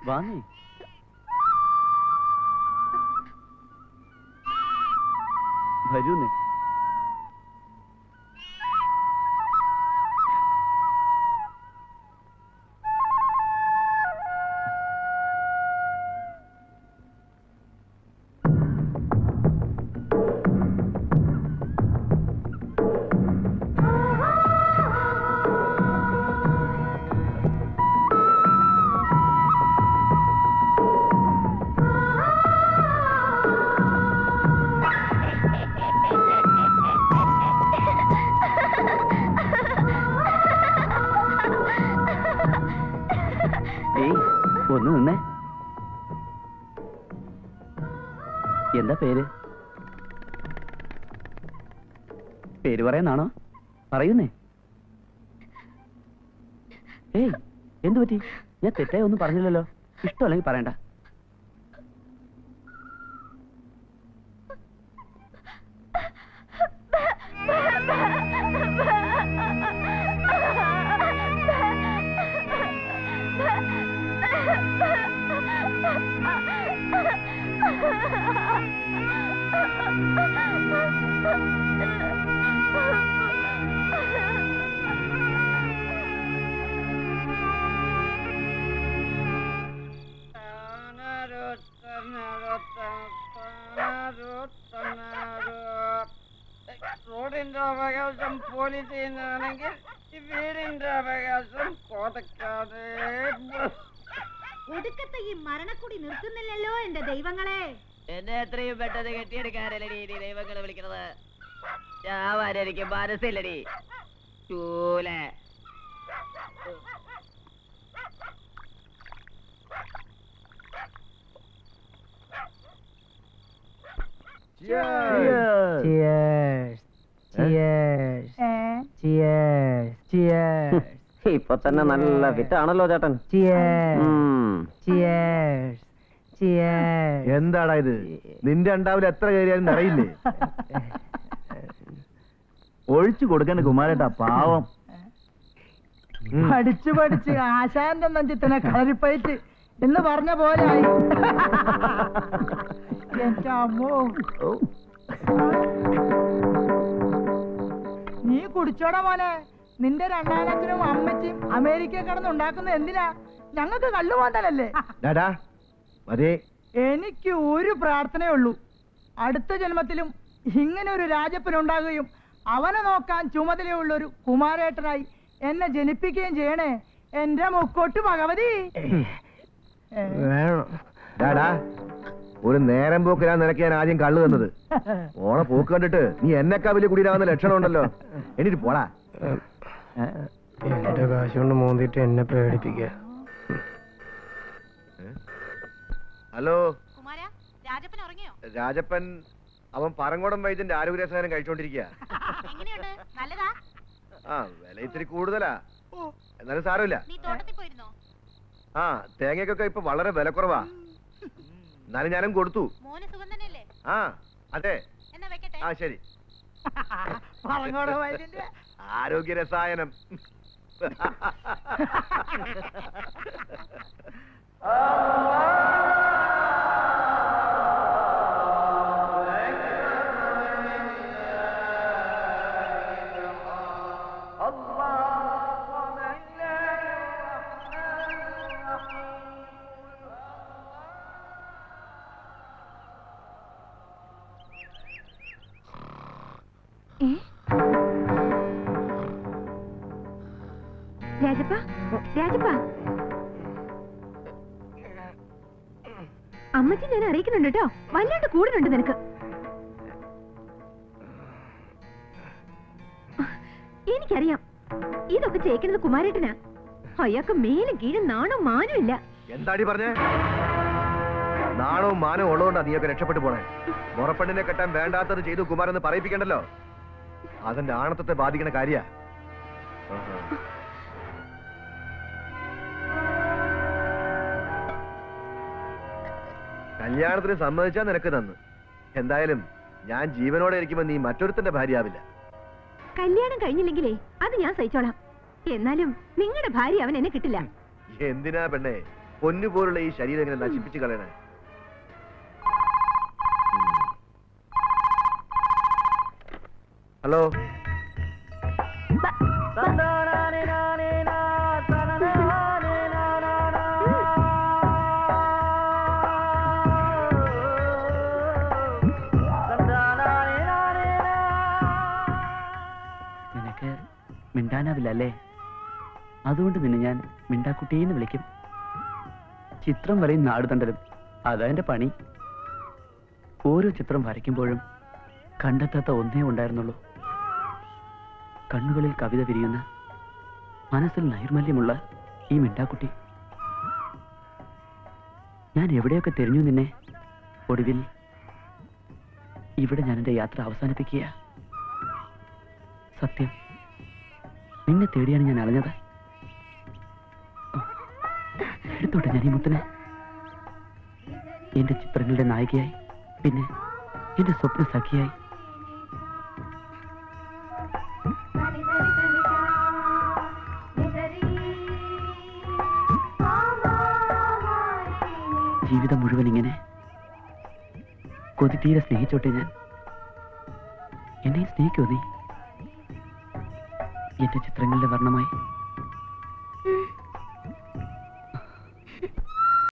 വാങ്ങി വരൂന്നേ ഏയ് ഒന്ന് നിന്നേ എന്താ പേര് പേര് പറയാനാണോ പറയുന്നേ ഏയ് എന്തു പറ്റി ഞാൻ തെറ്റായി ഒന്നും പറഞ്ഞില്ലല്ലോ ഇഷ്ടമല്ലെങ്കിൽ പറയണ്ട റോഡിന്റെ അവകാശം പോലീസിനാണെങ്കിൽ ഈ വീടിന്റെ അവകാശം കോതക്കാതെ ഒടുക്കത്തെ ഈ മരണക്കുടി നിർത്തുന്നില്ലല്ലോ എന്റെ ദൈവങ്ങളെ എന്നെ എത്രയും പെട്ടെന്ന് കെട്ടിയെടുക്കാനല്ലടി നീ ദൈവങ്ങളെ വിളിക്കണത് ചാവാൻ എനിക്ക് മനസ്സില്ലടി ചൂലെ ഇപ്പൊ തന്നെ നല്ല ഫിറ്റ് ആണല്ലോ ചേട്ടൻ എന്താടാ ഇത് നിന്റെ അണ്ടാവിൽ എത്ര കയറിയാലും നിറയില്ലേ ഒഴിച്ചു കൊടുക്കാൻ കുമാരേട്ടാ പാവം ഉം. പഠിച്ചു പഠിച്ച് ആശാന്റെ നെഞ്ചത്തിനെ കളരിപ്പയറ്റ് എന്ന് പറഞ്ഞ പോലെ ആയി എന്റെ അമ്മോ നീ കുടിച്ചോടാ മോനെ നിന്റെ രണ്ടാനച്ഛനും അമ്മച്ചിയും അമേരിക്ക കിടന്ന് ഉണ്ടാക്കുന്ന എന്തിനാ ഞങ്ങൾക്ക് കള്ളു മാതാനല്ലേ ഡാടാ മതി എനിക്ക് ഒരു പ്രാർത്ഥനയേ ഉള്ളൂ അടുത്ത ജന്മത്തിലും ഇങ്ങനെ ഒരു രാജപ്പൻ ഉണ്ടാകുകയും അവനെ നോക്കാൻ ചുമതലയുള്ള ഒരു കുമാരേട്ടനായി എന്നെ ജനിപ്പിക്കുകയും ചെയ്യണേ എന്റെ മുക്കോട്ട് ഭഗവതി ഡാടാ ഒരു നേരം പോക്കിലാ നിനക്ക് ഞാൻ ആദ്യം കള്ളു തന്നത് ഓണ പോക്ക് കണ്ടിട്ട് നീ എന്നെക്കാ വലിയ കുടിയിലാവുന്ന ലക്ഷണം ഉണ്ടല്ലോ എനിക്ക് പോടാ എന്റെ കാശ് കൊണ്ട് മോന്തിട്ട് എന്നെ പേടിപ്പിക്കുക ഹലോ കുമാര രാജപ്പൻ ഉറങ്ങിയോ രാജപ്പൻ അവൻ പറങ്കോടം വൈദ്യന്റെ ആരോഗ്യ സാധനം കഴിച്ചോണ്ടിരിക്കുക എങ്ങനെയുണ്ട് നല്ലതാ ആ വില ഇത്തിരി കൂടുതലാ എന്നാലും സാരമില്ല നീ തോട്ടത്തിൽ പോയിരുന്നോ ആ തേങ്ങയ്ക്കൊക്കെ ഇപ്പൊ വളരെ വില കുറവാ എന്നാലും ഞാനും കൊടുത്തു മോന് സുഖം തന്നെയല്ലേ ആ അതെ എന്നാ വെക്കട്ടെ ആ ശരി പറഞ്ഞോടോ വൈദ്യന്റെ ആരോഗ്യ രസായനം രാജപ്പ രാജപ്പ അമ്മച്ചി ഞാൻ അറിയിക്കുന്നുണ്ട് കേട്ടോ വല്ലാണ്ട് കൂടുന്നുണ്ട് നിനക്ക് എനിക്കറിയാം ഇതൊക്കെ ചേക്കുന്നത് കുമാരേട്ടനാ അയാൾക്ക് മേലും കീഴും നാണോ മാനും ഇല്ല എന്താടി പറഞ്ഞേ നാണവും മാനവും ഉള്ളതുകൊണ്ടാ നീയൊക്കെ രക്ഷപ്പെട്ടു പോണേ മുറപ്പെണ്ണിനെ കെട്ടാൻ വേണ്ടാത്തത് ചെയ്തു കുമാരെന്ന് പറയിപ്പിക്കണ്ടല്ലോ അതെന്റെ ആണത്തത്തെ ബാധിക്കണ കാര്യ കല്യാണത്തിന് സമ്മതിച്ചാ നിനക്ക് തന്നു എന്തായാലും ഞാൻ ജീവനോടെ ഇരിക്കുമ്പോ നീ മറ്റൊരുത്തന്റെ ഭാര്യയാവില്ല കല്യാണം കഴിഞ്ഞില്ലെങ്കിലേ അത് ഞാൻ സഹിച്ചോളാം എന്നാലും നിങ്ങളുടെ ഭാര്യ അവൻ എന്നെ കിട്ടില്ല എന്തിനാ പെണ്ണേ പൊന്നു പോലുള്ള ഈ ശരീരം എങ്ങനെ നശിപ്പിച്ച് കളയണേ ഉം. ഹലോ നിനക്ക് മിണ്ടാനാവില്ല അല്ലേ അതുകൊണ്ട് നിന്നെ ഞാൻ മിണ്ടാക്കുട്ടീന്ന് വിളിക്കും ചിത്രം വരെയും നാട് തണ്ടലും അതാ എന്റെ പണി ഓരോ ചിത്രം വരയ്ക്കുമ്പോഴും കണ്ടെത്താത്ത ഒന്നേ ഉണ്ടായിരുന്നുള്ളൂ കണ്ണുകളിൽ കവിത വിരിയുന്ന മനസ്സിൽ നൈർമല്യമുള്ള ഈ മിണ്ടാക്കുട്ടി ഞാൻ എവിടെയൊക്കെ തിരിഞ്ഞു നിന്നെ ഒടുവിൽ ഇവിടെ ഞാൻ എന്റെ യാത്ര അവസാനിപ്പിക്കുക സത്യം നിന്നെ തേടിയാണ് ഞാൻ അറിഞ്ഞത് എടുത്തോട്ടെ ഞാൻ ഈ മുത്തിനെ എന്റെ ചിത്രങ്ങളുടെ നായികയായി പിന്നെ എന്റെ സ്വപ്ന സഖിയായി ജീവിതം മുഴുവൻ ഇങ്ങനെ കൊതി തീരെ സ്നേഹിച്ചോട്ടെ ഞാൻ എന്നെ സ്നേഹിക്കോ നീ എന്റെ ചിത്രങ്ങളുടെ വർണ്ണമായി